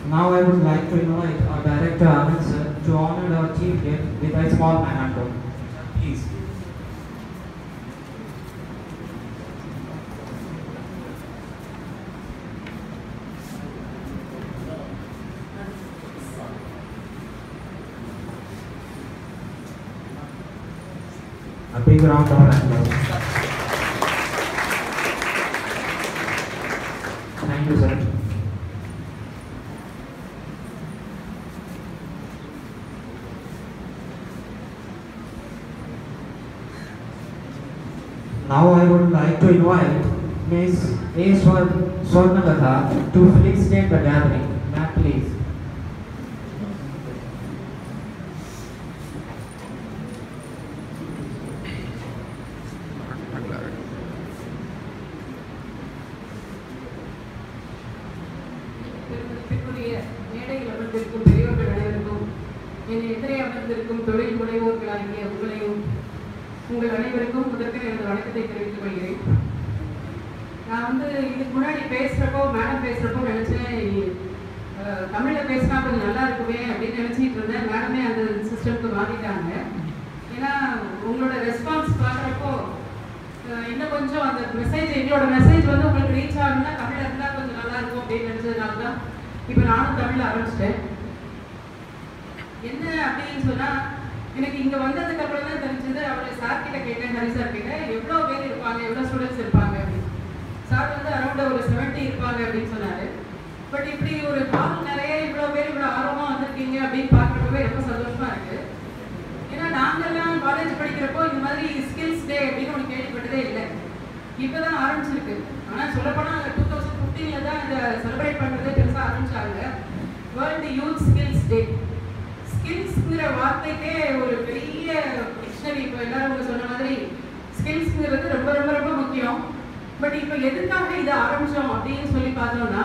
Now I would like to invite our director Anand sir to honor our chief guest with a small memento. Please. A big round of applause. Thank you, sir. Now I would like to invite Ms. A. Swan- Swarnalatha to felicitate the gathering. Ma'am, please. பெருமதிப்பிற்குரிய மேடையில் அமர்ந்திருக்கும் பெரியவர்கள் அனைவருக்கும் என் எதிரே அமர்ந்திருக்கும் தொழில் முனைவோர்களாகிய உங்களையும் உங்கள் அனைவருக்கும் முதற்க எனது வணக்கத்தை தெரிவித்துக் கொள்கிறேன் நான் வந்து இதுக்கு முன்னாடி பேசுகிறப்போ மேடம் பேசுகிறப்போ நினச்சேன் அஹ், தமிழ்ல பேசினா கொஞ்சம் நல்லா இருக்குமே அப்படின்னு நினச்சிட்டு இருந்தேன் மேடமே அந்த சிஸ்டம்க்கு மாறிட்டாங்க ஏன்னா உங்களோட ரெஸ்பான்ஸ் பார்க்குறப்போ இன்னும் கொஞ்சம் அந்த மெசேஜ் எங்களோட மெசேஜ் வந்து உங்களுக்கு ரீச் ஆகணும்னா தமிழ்ல இருந்தால் கொஞ்சம் நல்லா இருக்கும் அப்படின்னு நினச்சதுனால தான் இப்போ நானும் தமிழ்ல ஆரம்பிச்சிட்டேன் என்ன அப்படின்னு சொன்னா எனக்கு இங்க வந்ததுக்கு அப்புறம் தான் தெரிஞ்சது அவரை சார் கிட்ட கேட்டேன் ஹரி சார் கிட்ட எவ்வளவு பேர் இருப்பாங்க எவ்வளவு ஸ்டூடெண்ட்ஸ் இருப்பாங்க அப்படின்னு சார் வந்து அரௌண்ட் ஒரு 70 இருப்பாங்க அப்படின்னு சொன்னாரு பட் இப்படி ஒரு ஹால் நிறைய இவ்வளவு பேர் இவ்வளவு ஆர்வமா வந்திருக்கீங்க அப்படின்னு பார்க்கறப்பவே ரொம்ப சந்தோஷமா இருக்கு ஏன்னா நாங்கெல்லாம் காலேஜ் படிக்கிறப்போ இந்த மாதிரி ஸ்கில்ஸ் டே அப்படின்னு ஒன்று கேள்விப்பட்டதே இல்லை இப்பதான் ஆரம்பிச்சிருக்கு ஆனா சொல்லப்போனா டூ தௌசண்ட் ஃபிஃப்டீன்ல தான் இதை செலிப்ரேட் பண்றதே பெருசா ஆரம்பிச்சாங்க வேர்ல்டு யூத் ஸ்கில்ஸ் டே ஸ்கில்ஸ்ங்கிற வார்த்தைக்கே ஒரு பெரிய டிக்ஷனரி இப்போ எல்லாரும் உங்க சொன்ன மாதிரி ஸ்கில்ஸ்ங்கிறது ரொம்ப ரொம்ப ரொம்ப முக்கியம் பட் இப்போ எதுக்காக இதை ஆரம்பிச்சோம் அப்படின்னு சொல்லி பார்த்தோம்னா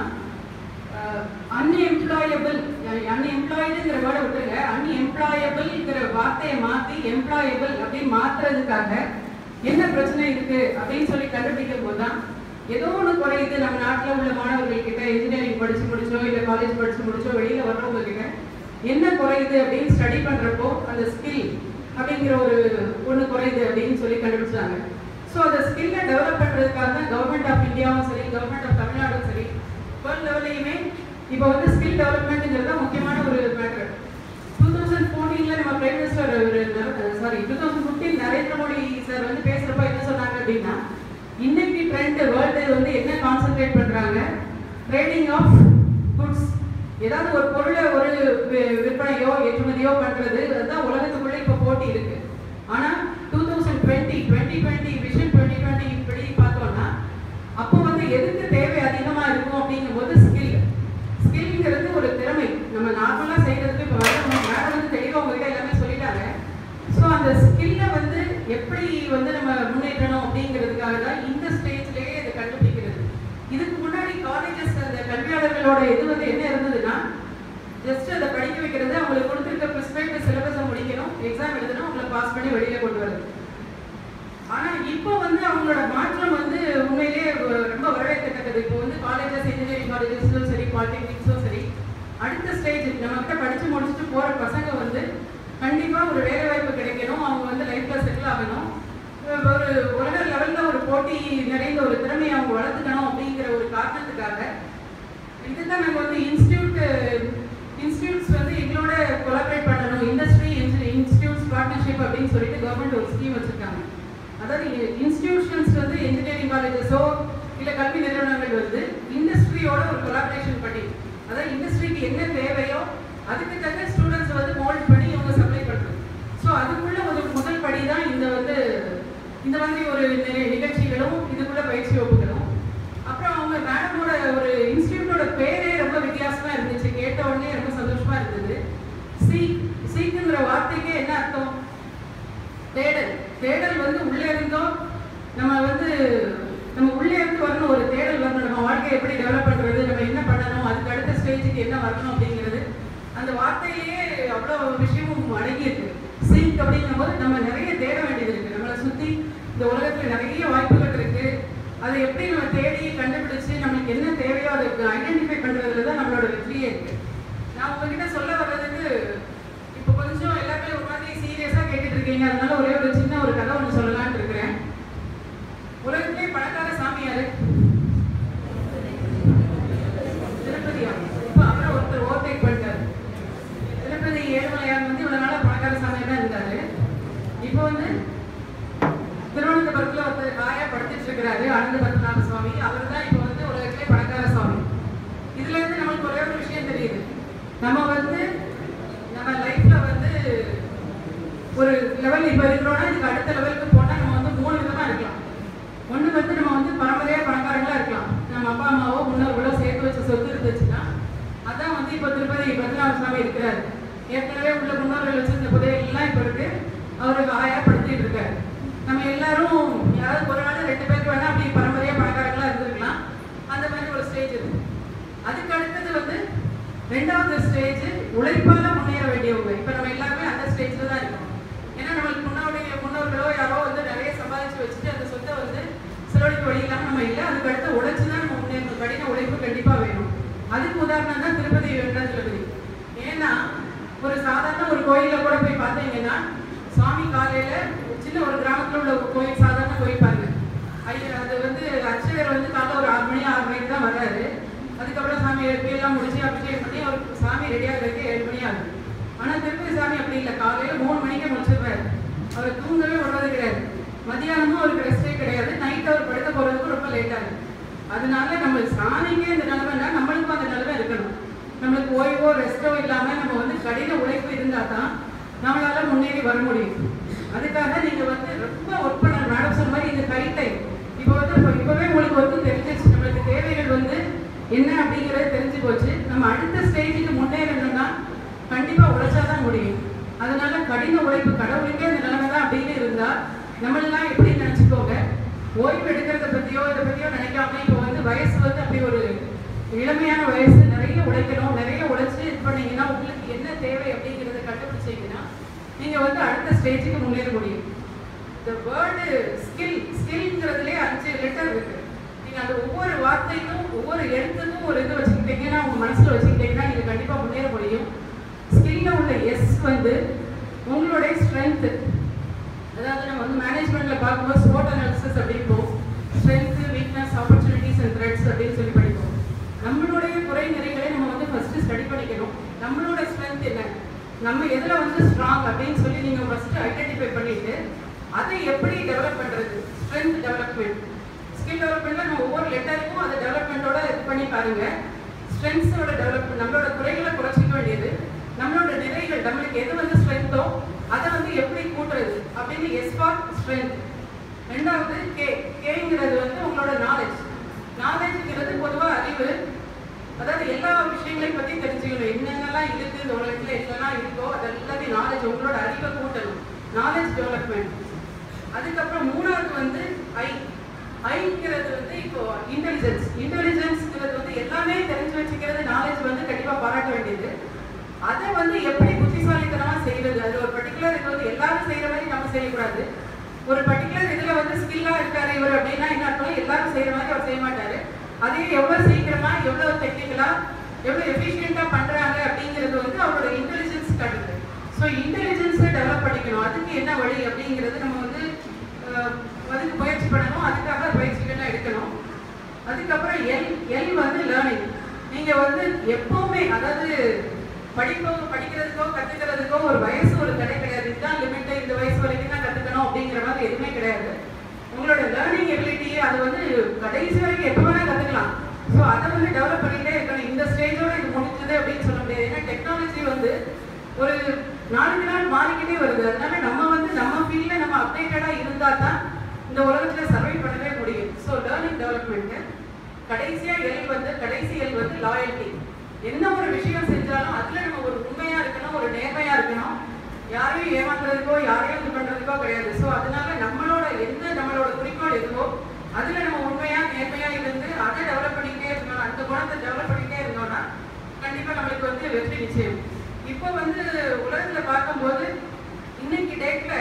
அன்எம்ப்ளாயபிள் அன்எம்ப்ளாய்டுங்கிற வேர்டை விட்டுருங்க அன்எம்ப்ளாயபிள்ங்கிற வார்த்தையை மாற்றி எம்ப்ளாயபிள் அப்படின்னு மாத்துறதுக்காக என்ன பிரச்சனை இருக்கு அப்படின்னு சொல்லி கண்டுபிடிக்கும் போது தான் ஏதோ ஒன்று குறையுது நம்ம நாட்டில் உள்ள மாணவர்கள் கிட்ட இன்ஜினியரிங் படிச்சு முடிச்சோ இல்லை காலேஜ் படிச்சு முடிச்சோ வெளியில வர்றவங்க கிட்ட என்ன குறையுது அப்படின்னு ஸ்டடி பண்றப்போ அந்த ஸ்கில் அப்படிங்கிற ஒரு ஒன்று குறையுது அப்படின்னு சொல்லி கண்டுபிடிச்சாங்க ஸோ அந்த ஸ்கில்லை டெவலப் பண்ணுறதுக்காக தான் கவர்மெண்ட் ஆஃப் இந்தியாவும் சரி கவர்மெண்ட் ஆஃப் தமிழ்நாடும் சரி வேர்ல்ட் லெவல்லையுமே இப்போ வந்து ஸ்கில் டெவலப்மெண்ட்ங்கிறது தான் முக்கியமான ஒரு மேட்டர் டூ தௌசண்ட் ஃபோர்டீனில் நம்ம பிரைம் மினிஸ்டர் ஒரு sorry two thousand fifteen Narendra Modi sir வந்து பேசுகிறப்ப என்ன சொன்னாங்க அப்படின்னா இன்னைக்கு ட்ரெண்ட் வேர்ல்டு வந்து என்ன கான்சென்ட்ரேட் பண்ணுறாங்க ட்ரேடிங் ஆஃப் குட்ஸ் ஏதாவது ஒரு பொருளை ஒரு வி- விற்பனையோ ஏற்றுமதியோ பண்றது அதுதான் உலகத்துக்குள்ள இப்போ போட்டி இருக்கு ஆனா two thousand twenty twenty twenty vision twenty twenty இப்படி பார்த்தோம்னா அப்போ வந்து எதுக்கு தேவை அதிகமா இருக்கும் அப்படிங்கும்போது ஸ்கில் ஸ்கில்ங்கிறது ஒரு திறமை நம்ம நார்மலா செய்யறதுக்கு இப்போ மேடம் வந்து தெளிவா உங்ககிட்ட எல்லாமே சொல்லிட்டாங்க ஸோ அந்த ஸ்கில்லை வந்து எப்படி வந்து நம்ம முன்னேற்றணும் அப்படிங்கிறதுக்காக தான் இந்த ஸ்டேஜ்லயே இதை கண்டுபிடிக்கிறது இதுக்கு முன்னாடி காலேஜஸ் அந்த கல்வியாளர்களோட இது வந்து என்ன இருந்ததுன்னா ஜஸ்ட் அதை படிக்க வைக்கிறது அவங்களுக்கு கொடுத்துருக்க ப்ரிஸ்கிரைப்ட் சிலபஸை முடிக்கணும் எக்ஸாம் எழுதணும் அவங்களை பாஸ் பண்ணி வெளியில கொண்டு வரது ஆனா இப்போ வந்து அவங்களோட மாற்றம் வந்து உண்மையிலேயே வ- ரொம்ப வரவேற்கத்தக்கது இப்போ வந்து காலேஜஸ் இன்ஜினியரிங் காலேஜஸும் சரி பாலிடெக்னிக்ஸும் சரி அடுத்த ஸ்டேஜ் நம்ம கிட்ட படிச்சு முடிச்சுட்டு போற பசங்க வந்து கண்டிப்பா ஒரு வேலை வாய்ப்பு கிடைக்கணும் அவங்க வந்து லைஃப்ல செட்டில் ஆகணும் ஒரு உலக லெவல்ல ஒரு போட்டி நிறைந்த ஒரு திறமையை அவங்க வளர்த்துக்கணும் அப்படிங்கிற ஒரு காரணத்துக்காக இதுதான் நாங்கள் வந்து இன்ஸ்டியூட் இன்ஸ்டியூட்ஸ் வந்து எங்களோட கொலாபரேட் பண்ணணும் இண்டஸ்ட்ரி இன்ஸ்டியூட்ஸ் பார்ட்னர்ஷிப் அப்படின்னு சொல்லிட்டு கவர்மெண்ட் ஒரு ஸ்கீம் வச்சிருக்காங்க அதாவது இன்ஸ்டிடியூஷன்ஸ் வந்து இன்ஜினியரிங் காலேஜஸோ இல்லை கல்வி நிறுவனங்கள் வந்து இண்டஸ்ட்ரியோட ஒரு கொலாபரேஷன் பண்ணி அதாவது இண்டஸ்ட்ரிக்கு என்ன தேவையோ அதுக்கு தக்க ஸ்டூடெண்ட்ஸ் வந்து மோல்ட் பண்ணி இவங்க சப்ளை பண்ணுறது ஸோ அதுக்குள்ள ஒரு முதல் படி தான் இந்த வந்து இந்த மாதிரி ஒரு நி- நிகழ்ச்சிகளும் இதுக்குள்ள பயிற்சி வகுப்புகளும் அப்புறம் அவங்க மேடமோட ஒரு இன்ஸ்டியூட்டோட பேரே ரொம்ப வித்தியாசமா இருந்துச்சு கேட்ட உடனே ரொம்ப சந்தோஷமா இருந்தது சீக் சீக்குங்கிற வார்த்தைக்கே என்ன அர்த்தம் தேடல் தேடல் வந்து உள்ளே இருந்தோம் நம்ம வந்து நம்ம உள்ளே இருந்து வரணும் ஒரு தேடல் வரணும் நம்ம வாழ்க்கையை எப்படி டெவலப் பண்றது நம்ம என்ன பண்ணணும் அதுக்கு அடுத்த ஸ்டேஜுக்கு என்ன வரணும் அப்படிங்கிறது அந்த வார்த்தையிலேயே அவ்வளோ விஷயமும் அடங்கி இருக்கு சீக் அப்படிங்கும்போது நம்ம நிறைய தேட வேண்டியது இருக்கு நம்மளை சுத்தி இந்த உலகத்துல நிறைய வாய்ப்புகள் இருக்கு அதை எப்படி நம்ம தேடி கண்டுபிடிச்சு நம்மளுக்கு என்ன தேவையோ அதை ஐடென்டிஃபை பண்றதுல தான் நம்மளோட வெற்றியே இருக்கு நான் உங்ககிட்ட சொல்ல வர்றதுக்கு இப்போ கொஞ்சம் எல்லாமே ஒரு மாதிரி சீரியஸாக கேட்டுட்டு இருக்கீங்க அதனால ஒரே ஒரு சின்ன ஒரு கதை ஒன்று சொல்லலாம்னு இருக்கிறேன் உலகத்திலே பணக்கார சாமியார் திருப்பதியா இப்போ அவரை ஒருத்தர் ஓவர்டேக் பண்ணிட்டார் திருப்பதி ஏழுமலையார் வந்து இவ்வளவு நாளா பணக்கார சாமியா தான் இருந்தாரு இப்போ வந்து திருவனந்தபுரத்துல ஒருத்தர் காயா படுத்துட்டு இருக்கிறாரு ஆனந்த பத்மநாப சுவாமி அவர் தான் இப்போ வந்து உலகத்திலே பணக்கார சுவாமி இதுல இருந்து நம்மளுக்கு ஒரே ஒரு விஷயம் தெரியுது நம்ம வந்து நம்ம லைஃப்ல வந்து ஒரு லெவல் இப்போ இருக்கிறோம்னா இதுக்கு அடுத்த லெவலுக்கு போனா நம்ம வந்து மூணு விதமா இருக்கலாம் ஒண்ணு வந்து நம்ம வந்து பரம்பரையா பணக்காரங்களா இருக்கலாம் நம்ம அப்பா அம்மாவோ முன்னோர்களோ சேர்த்து வச்ச சொத்து இருந்துச்சுன்னா அதான் வந்து இப்போ திருப்பதி பத்மநாப சுவாமி இருக்கிறாரு ஏற்கனவே உள்ள முன்னோர்கள் வச்சிருந்த புதையெல்லாம் இப்போ இருக்கு அவருக்கு ஆயா படுத்திட்டு இருக்காரு நம்ம எல்லாரும் யாராவது ஒரு நாள் ரெண்டு பேருக்கு வேணா அப்படி பரம்பரையா பணக்காரங்களா இருந்திருக்கலாம் அந்த மாதிரி ஒரு ஸ்டேஜ் இருக்கு அதுக்கு அடுத்தது வந்து ரெண்டாவது ஸ்டேஜ் உழைப்பால முன்னேற வேண்டியவங்க இப்போ நம்ம எல்லாருமே அந்த ஸ்டேஜ்ல தான் இருக்கோம் ஏன்னா நம்மளுக்கு முன்னோடைய முன்னோர்களோ யாரோ வந்து நிறைய சம்பாதிச்சு வச்சுட்டு அந்த சொத்தை வந்து செலவழிக்க வழி இல்லாம நம்ம இல்லை அதுக்கு அடுத்து உழைச்சு தான் நம்ம முன்னேறணும் கடின உழைப்பு கண்டிப்பா வேணும் அதுக்கு உதாரணம் தான் திருப்பதி வெங்கடாஜலபதி ஏன்னா ஒரு சாதாரண ஒரு கோயில்ல கூட போய் பார்த்தீங்கன்னா சுவாமி காலையில சின்ன ஒரு கிராமத்துல உள்ள ஒரு கோயில் சாதாரண கோயில் பாருங்க ஐயா அது வந்து அர்ச்சகர் வந்து காலைல ஒரு ஆறு மணி ஆறு மணிக்கு தான் வர்றாரு அதுக்கப்புறம் சாமி எழுப்பி எல்லாம் முடிச்சு அபிஷேகம் பண்ணி அவர் சாமி ரெடி ஆகிறதுக்கு ஏழு மணி ஆகுது ஆனா திருப்பதி சாமி அப்படி இல்லை காலையில மூணு மணிக்கே முடிச்சிடுறாரு அவர் தூங்கவே விடுறது கிடையாது மதியானமும் அவருக்கு ரெஸ்டே கிடையாது நைட் அவர் படுக்க போறதுக்கு ரொம்ப லேட் ஆகுது அதனால நம்ம சாமிக்கே இந்த நிலைமைனா நம்மளுக்கும் அந்த நிலைமை இருக்கணும் நம்மளுக்கு ஓய்வோ ரெஸ்டோ இல்லாம நம்ம வந்து கடின உழைப்பு இருந்தா தான் நம்மளால முன்னேறி வர முடியும் அதுக்காக நீங்க வந்து ரொம்ப ஒர்க் பண்ண மேடம் சொன்ன மாதிரி இந்த கை டைம் இப்போ வந்து இப்போ இப்பவே உங்களுக்கு வந்து தெரிஞ்சிச்சு நம்மளுக்கு தேவைகள் வந்து என்ன அப்படிங்கிறது தெரிஞ்சு போச்சு நம்ம அடுத்த ஸ்டேஜுக்கு முன்னேறணும்னா கண்டிப்பா உழைச்சாதான் முடியும் அதனால கடின உழைப்பு கடவுளுக்கே இந்த நிலைமை தான் அப்படின்னு இருந்தா நம்மளெல்லாம் எப்படி நினைச்சுக்கோங்க ஓய்வு எடுக்கிறத பத்தியோ இதை பத்தியோ நினைக்காம இப்போ வந்து வயசு வந்து அப்படி ஒரு இளமையான வயசு நிறைய உழைக்கணும் நிறைய உழைச்சு இது பண்ணீங்கன்னா உங்களுக்கு என்ன தேவை அப்படிங்கிறத கண்டுபிடிச்சீங்கன்னா நீங்க வந்து அடுத்த ஸ்டேஜுக்கு முன்னேற முடியும் இந்த வேர்டு ஸ்கில் ஸ்கில்ங்கிறதுலே அஞ்சு லெட்டர் இருக்கு நீங்க அந்த ஒவ்வொரு வார்த்தைக்கும் ஒவ்வொரு எழுத்துக்கும் ஒரு இது வச்சுக்கிட்டீங்கன்னா உங்க மனசுல வச்சுக்கிட்டீங்கன்னா நீங்க கண்டிப்பா முன்னேற முடியும் ஸ்கில்ல உள்ள எஸ் வந்து உங்களுடைய ஸ்ட்ரென்த் அதாவது நம்ம வந்து மேனேஜ்மெண்ட்ல பார்க்கும்போது ஸ்போர்ட் அனாலிசிஸ் அப்படிம்போம் strength weakness opportunities and threats அப்படின்னு சொல்லி படிப்போம் நம்மளுடைய குறை நிறைகளை நம்ம வந்து ஃபர்ஸ்ட் ஸ்டடி பண்ணிக்கணும் நம்மளோட ஸ்ட்ரென்த் என்ன நம்ம எதுல வந்து ஸ்ட்ராங் அப்படின்னு சொல்லி நீங்க ஃபர்ஸ்ட் ஐடென்டிஃபை பண்ணிட்டு அதை எப்படி டெவலப் பண்றது ஸ்ட்ரென்த் டெவலப்மெண்ட் ஸ்கில் டெவலப்மெண்ட்ல நம்ம ஒவ்வொரு லெட்டருக்கும் அதை டெவலப்மெண்ட்டோட இது பண்ணி பாருங்க ஸ்ட்ரென்த்ஸோட டெவலப்மெண்ட் நம்மளோட குறைகளை குறைச்சிக்க வேண்டியது நம்மளோட நிறைகள் நம்மளுக்கு எது வந்து ஸ்ட்ரென்த்தோ அதை வந்து எப்படி கூட்டுறது அப்படின்னு எஸ் ஃபார் ஸ்ட்ரென்த் ரெண்டாவது கே கேங்கிறது வந்து உங்களோட நாலேஜ் நாலேஜ்ங்கிறது பொதுவாக அறிவு அதாவது எல்லா விஷயங்களையும் பத்தி தெரிஞ்சுக்கணும் என்னென்னலாம் இருக்கு இந்த உலகத்துல என்னெல்லாம் இருக்கோ அது எல்லாத்தையும் நாலேஜ் உங்களோட அறிவை கூட்டணும் நாலேஜ் டெவலப்மெண்ட் அதுக்கப்புறம் மூணாவது வந்து ஐ ஐங்கிறது வந்து இப்போ இன்டெலிஜென்ஸ் இன்டெலிஜென்ஸ்ங்கிறது வந்து எல்லாமே தெரிஞ்சு வச்சுக்கிறது நாலேஜ் வந்து கண்டிப்பா பாராட்ட வேண்டியது அதை வந்து எப்படி புத்திசாலித்தனமா செய்யறது அது ஒரு பர்டிகுலர் இது வந்து எல்லாரும் செய்யற மாதிரி நம்ம செய்யக்கூடாது ஒரு பர்டிகுலர் இதுல வந்து ஸ்கில்லா இருக்காரு இவர் அப்படின்னா என்ன அர்த்தம் எல்லாரும் செய்யற மாதிரி அவர் செய்ய மாட்டாரு அதே எவ்வளவு சீக்கிரமா எவ்வளவு டெக்னிக்கலா எவ்வளவு எஃபிஷியண்டா பண்றாங்க அப்படிங்கிறது வந்து அவரோட இன்டெலிஜென்ஸ் காட்டுது ஸோ இன்டெலிஜென்ஸை டெவலப் பண்ணிக்கணும் அதுக்கு என்ன வழி அப்படிங்கிறது நம்ம வந்து அஹ், அதுக்கு முயற்சி பண்ணணும் அதுக்காக பயிற்சிகள்லாம் எடுக்கணும் அதுக்கப்புறம் எல் எல் வந்து லேர்னிங் நீங்க வந்து எப்பவுமே அதாவது படிப்போ படிக்கிறதுக்கோ கத்துக்கிறதுக்கோ ஒரு வயசு ஒரு தடை கிடையாது இதுதான் லிமிட் இந்த வயசு வரைக்கும் தான் கத்துக்கணும் அப்படிங்கிற மாதிரி எதுவுமே கிடையாது உங்களோட லேர்னிங் எபிலிட்டியை அது வந்து கடைசி வரைக்கும் எப்போ வேணா கத்துக்கலாம் ஸோ அதை வந்து டெவலப் பண்ணிட்டே இருக்கணும் இந்த ஸ்டேஜோட இது முடிஞ்சது அப்படின்னு சொல்ல முடியாது ஏன்னா டெக்னாலஜி வந்து ஒரு நாளுக்கு நாள் மாறிக்கிட்டே வருது அதனால நம்ம வந்து நம்ம ஃபீல்ட்ல நம்ம அப்டேட்டடா இருந்தா தான் இந்த உலகத்துல சர்வை பண்ணவே முடியும் ஸோ லேர்னிங் டெவலப்மெண்ட் கடைசியா எல் வந்து கடைசி எல் வந்து லாயல்ட்டி என்ன ஒரு விஷயம் செஞ்சாலும் அதுல நம்ம ஒரு உண்மையா இருக்கணும் ஒரு நேர்மையா இருக்கணும் யாரையும் ஏமாத்துறதுக்கோ யாரையும் இது பண்றதுக்கோ கிடையாது ஸோ அதனால நம்மளோட என்ன நம்மளோட குறிக்கோள் எதுவோ அதுல நம்ம உண்மையா நேர்மையா இருந்து அதை டெவலப் பண்ணிக்கிட்டே இருக்கணும் அந்த குணத்தை டெவலப் பண்ணிக்கிட்டே இருந்தோம்னா கண்டிப்பா நம்மளுக்கு வந்து வெற்றி நிச்சயம் இப்போ வந்து உலகத்துல பார்க்கும்போது இன்னைக்கு டேட்ல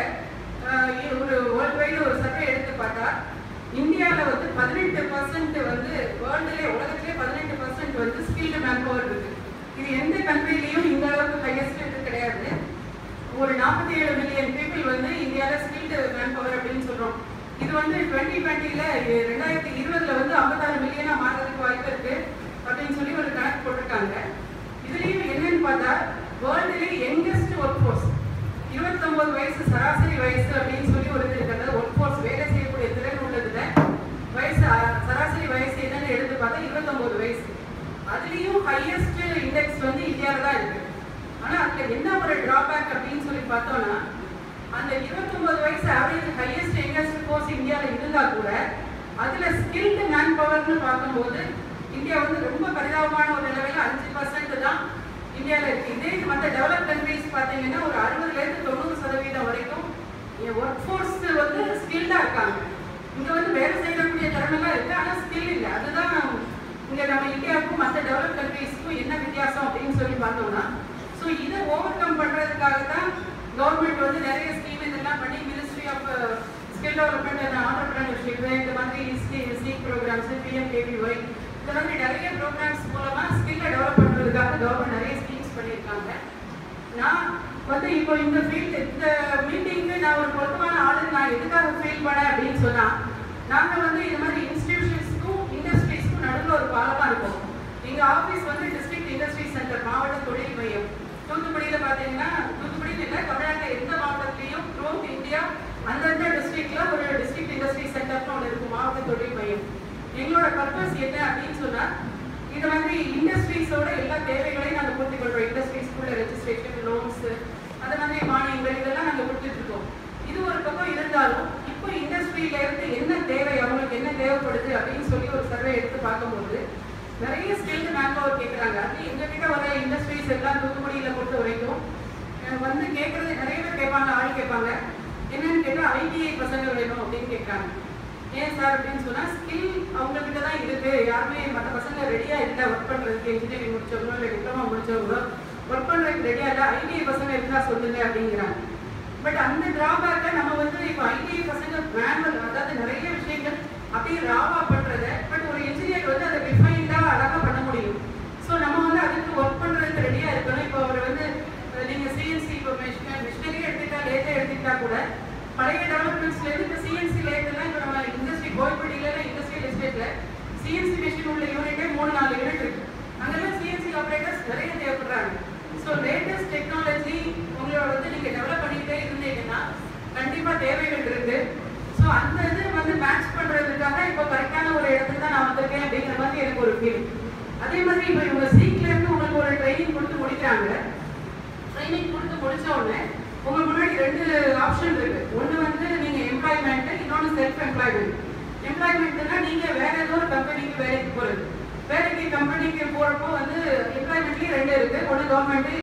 ஒரு வேர்ல்ட் வைடு ஒரு சர்வே எடுத்து பார்த்தா இந்தியாவில் வந்து பதினெட்டு பர்சன்ட் வந்து வேர்ல்டுலேயே உலகத்திலே பதினெட்டு பர்சன்ட் வந்து ஸ்கில்டு மேன் பவர் இருக்கு இது எந்த கண்ட்ரிலையும் ஒரு நாற்பத்தி ஏழு மில்லியன் பீப்புள் வந்து இந்தியாவில் ஸ்கில்டு மேன் பவர் அப்படின்னு சொல்றோம் இது வந்து டுவெண்ட்டி டுவெண்ட்டில ரெண்டாயிரத்தி இருபதுல வந்து ஐம்பத்தாறு மில்லியனா மாறதுக்கு வாய்ப்பு இருக்கு அப்படின்னு சொல்லி ஒரு கணக்கு போட்டிருக்காங்க இதுலயும் என்னன்னு பார்த்தா வேர்ல்டுலேயே யங்கஸ்ட் ஒர்க் ஃபோர்ஸ் இருபத்தொன்பது வயசு சராசரி வயசு அப்படின்னு சொல்லி ஒரு இது இருக்கு அதாவது ஒர்க் ஃபோர்ஸ் வேலை செய்யக்கூடிய திறன் உள்ளதுல வயசு அஹ், சராசரி வயசு என்னன்னு எடுத்து பார்த்தா இருபத்தொன்பது வயசு அதுலயும் ஹையஸ்ட் இண்டெக்ஸ் வந்து இந்தியாவில் தான் இருக்கு ஆனா அதுல என்ன ஒரு டிராபேக் அப்படின்னு சொல்லி பார்த்தோம்னா அந்த 29 வயசு ஆவரேஜ் ஹையஸ்ட் யங்கஸ்ட் கோர்ஸ் இந்தியாவில் இருந்தா கூட அதுல ஸ்கில்டு மேன் பவர்னு பார்க்கும்போது இந்தியா வந்து ரொம்ப பரிதாபமான ஒரு நிலைமையில அஞ்சு பர்சன்ட் தான் இந்தியாவில் இருக்கு இதே மற்ற டெவலப் கண்ட்ரீஸ் பார்த்தீங்கன்னா ஒரு அறுபதுல இருந்து தொண்ணூறு சதவீதம் வரைக்கும் ஒர்க் ஃபோர்ஸ் வந்து ஸ்கில்டா இருக்காங்க இங்க வந்து வேலை செய்யக்கூடிய திறமெல்லாம் இருக்கு ஆனா ஸ்கில் இல்லை அதுதான் இங்க நம்ம இந்தியாவுக்கும் மற்ற டெவலப் கண்ட்ரீஸ்க்கும் என்ன வித்தியாசம் அப்படின்னு சொல்லி பார்த்தோம்னா ஸோ இதை ஓவர் கம் பண்றதுக்காக தான் கவர்மெண்ட் வந்து நிறைய ஸ்கீம் இதெல்லாம் பண்ணி ministry of skill development and entrepreneurship இந்த மாதிரி ஸ்கீம் ப்ரோக்ராம்ஸ் பிஎம்கேவிஒய் இந்த மாதிரி நிறைய ப்ரோக்ராம்ஸ் மூலமா ஸ்கில்லை டெவலப் பண்றதுக்காக கவர்மெண்ட் நிறைய ஸ்கீம்ஸ் பண்ணியிருக்காங்க நான் வந்து இப்போ இந்த ஃபீல்டு இந்த மீட்டிங்க்கு நான் ஒரு பொருத்தமான ஆளு நான் எதுக்காக ஃபீல் பண்ணேன் அப்படின்னு சொன்னா நாங்க வந்து இது மாதிரி இன்ஸ்டிடியூஷன்ஸ்க்கும் இண்டஸ்ட்ரீஸ்க்கும் நடுவில் ஒரு பாலமா இருக்கோம் எங்க ஆபீஸ் வந்து டிஸ்ட்ரிக்ட் இண்டஸ்ட்ரி சென்டர் மாவட்ட தொழில் மையம் தூத்துக்குடியில பாத்தீங்கன்னா தூத்துக்குடியில் இல்லை தமிழ்நாட்டில் எந்த மாவட்டத்திலையும் த்ரூ இந்தியா அந்தந்த டிஸ்ட்ரிக்ட்ல ஒரு டிஸ்ட்ரிக்ட் இண்டஸ்ட்ரி சென்டர்னு ஒன்று இருக்கும் மாவட்ட தொழில் மையம் எங்களோட பர்பஸ் என்ன அப்படின்னு சொன்னா இந்த மாதிரி இண்டஸ்ட்ரீஸோட எல்லா தேவைகளையும் நாங்கள் பூர்த்தி கொள்றோம் இண்டஸ்ட்ரீஸ்க்குள்ள ரெஜிஸ்ட்ரேஷன் லோன்ஸ் அந்த மாதிரி மானியங்கள் இதெல்லாம் நாங்கள் கொடுத்துட்டு இருக்கோம் இது ஒரு பக்கம் இருந்தாலும் இப்போ இண்டஸ்ட்ரியில இருந்து என்ன தேவை அவங்களுக்கு என்ன தேவைப்படுது அப்படின்னு சொல்லி ஒரு சர்வே எடுத்து பார்க்கும்போது நிறைய ஸ்கில்டு மேன் பவர் கேட்குறாங்க அது எங்ககிட்ட வர இண்டஸ்ட்ரீஸ் எல்லாம் தூத்துக்குடியில பொறுத்த வரைக்கும் அஹ் வந்து கேட்கறது நிறைய பேர் கேட்பாங்க ஆள் கேட்பாங்க என்னன்னு கேட்டா ஐடிஐ பசங்க வேணும் அப்படின்னு கேட்குறாங்க ஏன் சார் அப்படின்னு சொன்னா ஸ்கில் அவங்க கிட்ட தான் இருக்கு யாருமே மற்ற பசங்க ரெடியா இல்லை ஒர்க் பண்றதுக்கு இன்ஜினியரிங் முடிச்சவங்களோ இல்லை டிப்ளமா முடிச்சவங்களோ ஒர்க் பண்றதுக்கு ரெடியா இல்லை ஐடிஐ பசங்க இருந்தா சொல்லுங்க அப்படிங்கிறாங்க பட் அந்த டிராபேக்கை நம்ம வந்து இப்போ ஐடிஐ பசங்க மேனுவல் அதாவது நிறைய விஷயங்கள் அப்படியே ராவா பண்றத பட் ஒரு இன்ஜினியர் வந்து அதை டிஃபைன்டா அழகா பண்ண முடியும் ஸோ நம்ம வந்து அதுக்கு ஒர்க் பண்றதுக்கு ரெடியா இருக்கணும் இப்போ அவர் வந்து அஹ், நீங்க சிஎன்சி இப்போ மிஷினரி எடுத்துக்கிட்டா லேட்டா எடுத்துக்கிட்டா கூட பழைய டெவலப்மெண்ட்ஸ்ல இருந்து இப்போ சிஎன்சி லேட்டெல்லாம் இப்போ நம்ம இண்டஸ்ட்ரி கோயம்பேட்டியில இண்டஸ்ட்ரியல் எஸ்டேட்ல சிஎன்சி மிஷின் உள்ள யூனிட்டே மூணு நாலு யூனிட் இருக்கு அங்கெல்லாம் சிஎன்சி ஆப்ரேட்டர்ஸ் நிறைய தேவைப்படுறாங்க ஸோ லேட்டஸ்ட் டெக்னாலஜி உங்களோட வந்து நீங்க டெவலப் பண்ணிக்கிட்டே இருந்தீங்கன்னா கண்டிப்பா தேவைகள் இருக்கு ஸோ அந்த இது வந்து மேட்ச் பண்றதுக்காக இப்போ கரெக்டான ஒரு இடத்துக்கு தான் நான் வந்திருக்கேன் அப்படிங்கிற மாதிரி எனக்கு ஒரு ஃபீல் அதே மாதிரி இப்போ இவங்க சீக்ல இருந்து உங்களுக்கு ஒரு ட்ரைனிங் கொடுத்து முடிக்கிறாங்க ட்ரைனிங் கொடுத்து முடிச்ச உடனே உங்க முன்னாடி ரெண்டு ஆப்ஷன் இருக்கு ஒண்ணு வந்து நீங்க எம்ப்ளாய்மெண்ட் இன்னொன்னு செல்ஃப் எம்ப்ளாய்மெண்ட் எம்ப்ளாய்மெண்ட்னா நீங்க வேற ஏதோ ஒரு கம்பெனிக்கு வேலைக்கு போறது வேலைக்கு கம்பெனிக்கு போறப்போ வந்து எம்ப்ளாய்மெண்ட்லயே ரெண்டு இருக்கு ஒண்ணு கவர்மெண்ட்